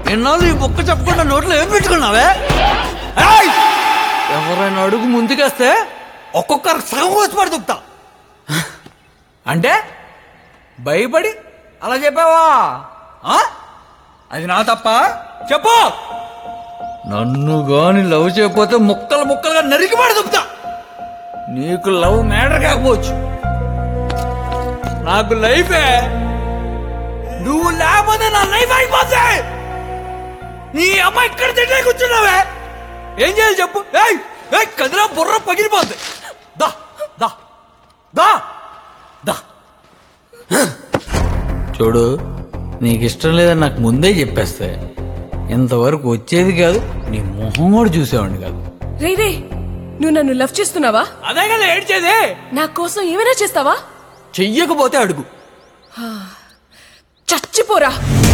ఎన్నాళ్ళు ఈ బొక్క చెప్పకుండా నోట్లో ఏం పెట్టుకున్నావే ఏయ్! ఎవరైనా అడుగు ముందుకేస్తే ఒక్కొక్కరు సగం వచ్చి పడి దుక్తా అంటే భయపడి అలా చెప్పావా ఆ? అది నా తప్ప చెప్పు నన్ను గాని లవ్ చేయకపోతే ముక్కలు ముక్కలుగా నరికి పడి దుక్తా నీకు లవ్ మ్యాటర్ కాకపోవచ్చు నాకు లైఫే నువ్వు లేకపోతే నా లైఫ్ అయిపోతే నీ అమ్మ ఇక్కడ తింటే కూర్చున్నావే ఏం చేయాలి చెప్పు ఏయ్ ఏయ్ కదిరా బుర్ర పగిలిపోద్ది దా దా దా దా చూడు నీకు ఇష్టం లేదని నాకు ముందే చెప్పేస్తే ఇంతవరకు వచ్చేది కాదు నీ మొహం కూడా చూసేవాడిని కాదు రే రే నువ్వు నన్ను లవ్ చేస్తున్నావా అదే కదా ఏడ్చేది నా కోసం ఏమైనా చేస్తావా చెయ్యకపోతే అడుగు చచ్చిపోరా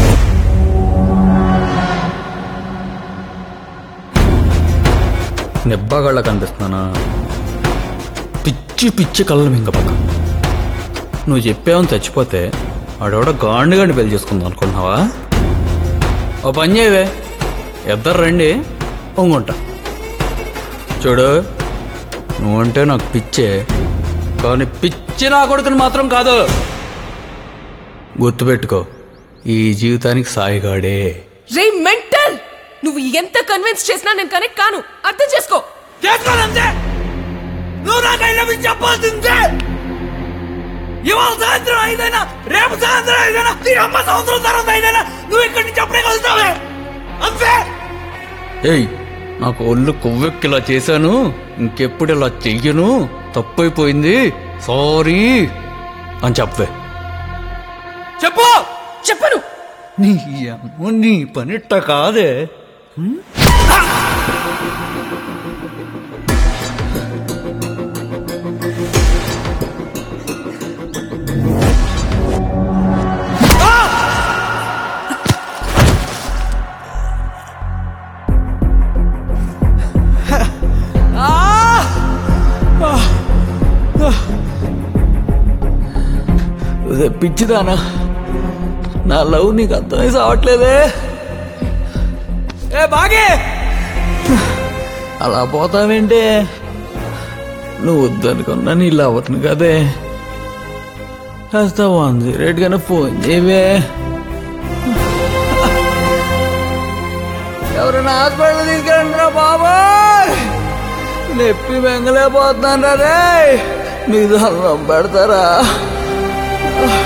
నిబ్బాగాళ్ళ కనిపిస్తున్నానా పిచ్చి పిచ్చి కళ్ళు మింగపక్క నువ్వు చెప్పావని చచ్చిపోతే ఆడెవడ గాండుగాని పెళ్లి చేసుకుందాం అనుకుంటున్నావా ఓ పని చేయవే ఇద్దరు రండి పొంగుంటా చూడు నువ్వంటే నాకు పిచ్చే కానీ పిచ్చి నా కొడుకుని మాత్రం కాదు గుర్తుపెట్టుకో ఈ జీవితానికి సాయిగాడే రే మెంటల్ నువ్వు ఎంత కన్విన్స్ చేసినా నేను కనెక్ట్ కాను అర్థం చేసుకో చేసుకోవాలంతే నువ్వు నాకు అయినా చెప్పాల్సిందే ఇవాళ సాయంత్రం ఐదైనా రేపు సాయంత్రం ఐదైనా నీ అమ్మ సంవత్సరం తర్వాత ఐదైనా నువ్వు ఇక్కడి నుంచి అప్పుడే కలుస్తావే అంతే ఏయ్ నాకు ఒళ్ళు కొవ్వెక్కిలా చేశాను ఇంకెప్పుడు ఇలా చెయ్యను తప్పైపోయింది సారీ అని చెప్పవే చెప్పు చెప్పను నీ అమ్మ నీ పనిట్ట కాదే ఇదే పిచ్చిదానా నా లవ్ నీకు అర్థమై సావట్లేదే ఏ బాగే అలా పోతావేంటే నువ్వు వద్దనుకున్నా నీ లవర్ని కదే కాస్త వన్ జీరో ఎయిట్ గానే ఫోన్ చేయవే ఎవరైనా హాస్పిటల్ తీసుకెళ్ళండిరా బాబాయ్ నొప్పి మెంగలేకపోతున్నాను రే మీకు దండం పెడతారా